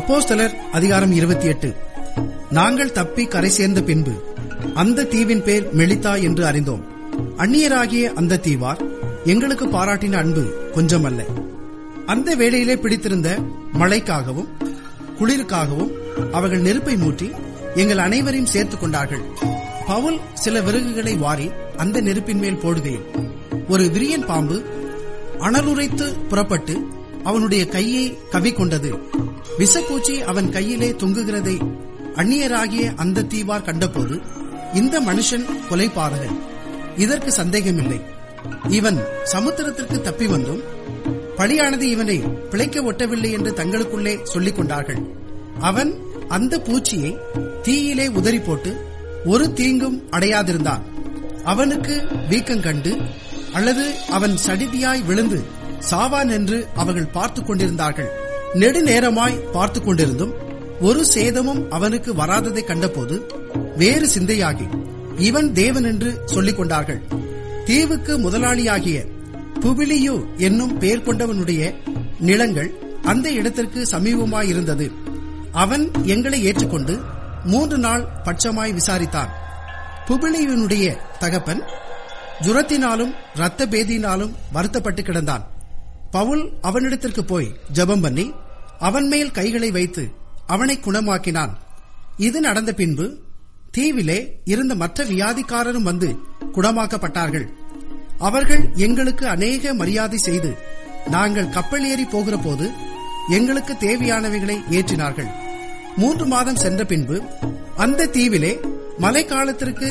அப்போஸ்தலர் அதிகாரம் இருபத்தி எட்டு நாங்கள் தப்பி கரை சேர்ந்த பின்பு அந்த தீவின் பேர் மெலித்தா என்று அறிந்தோம் அந்நியராகிய அந்த தீவார் எங்களுக்கு பாராட்டின அன்பு கொஞ்சமல்ல அந்த வேளையிலே பிடித்திருந்த மழைக்காகவும் குளிருக்காகவும் அவர்கள் நெருப்பை மூட்டி எங்கள் அனைவரையும் சேர்த்துக் கொண்டார்கள் பவுல் சில விறகுகளை வாரி அந்த நெருப்பின் மேல் போடுகையில் ஒரு விரியன் பாம்பு அனலுரைத்து புறப்பட்டு அவனுடைய கையை கவிக்கொண்டது விஷப்பூச்சி அவன் கையிலே தொங்குகிறதை அந்நியராகிய அந்த தீவார் கண்டபோது இந்த மனுஷன் கொலைபாதகன் இதற்கு சந்தேகமில்லை இவன் சமுத்திரத்திற்கு தப்பி வந்தும் பழியானது இவனை பிழைக்க ஒட்டவில்லை என்று தங்களுக்குள்ளே சொல்லிக் கொண்டார்கள் அவன் அந்த பூச்சியை தீயிலே உதறி போட்டு ஒரு தீங்கும் அடையாதிருந்தான் அவனுக்கு வீக்கம் கண்டு அல்லது அவன் சடிதியாய் விழுந்து சாவான் என்று அவர்கள் பார்த்துக் கொண்டிருந்தார்கள் நெடுநேரமாய் பார்த்துக் கொண்டிருந்தும் ஒரு சேதமும் அவனுக்கு வராததை கண்டபோது வேறு சிந்தையாகி இவன் தேவன் என்று சொல்லிக் கொண்டார்கள் தீவுக்கு முதலாளியாகிய புபிலியு என்னும் பெயர் கொண்டவனுடைய நிலங்கள் அந்த இடத்திற்கு சமீபமாயிருந்தது அவன் எங்களை ஏற்றுக்கொண்டு மூன்று நாள் பட்சமாய் விசாரித்தான் புபிலியுனுடைய தகப்பன் ஜுரத்தினாலும் இரத்த பேதியினாலும் வருத்தப்பட்டு கிடந்தான் பவுல் அவனிடத்திற்கு போய் ஜெபம் பண்ணி அவன் மேல் கைகளை வைத்து அவனை குணமாக்கினான் இது நடந்த பின்பு தீவிலே இருந்த மற்ற வியாதிக்காரரும் வந்து குணமாக்கப்பட்டார்கள் அவர்கள் எங்களுக்கு அநேக மரியாதை செய்து நாங்கள் கப்பல் ஏறி போகிற போது எங்களுக்கு தேவையானவைகளை ஏற்றினார்கள் மூன்று மாதம் சென்ற பின்பு அந்த தீவிலே மழைக்காலத்திற்கு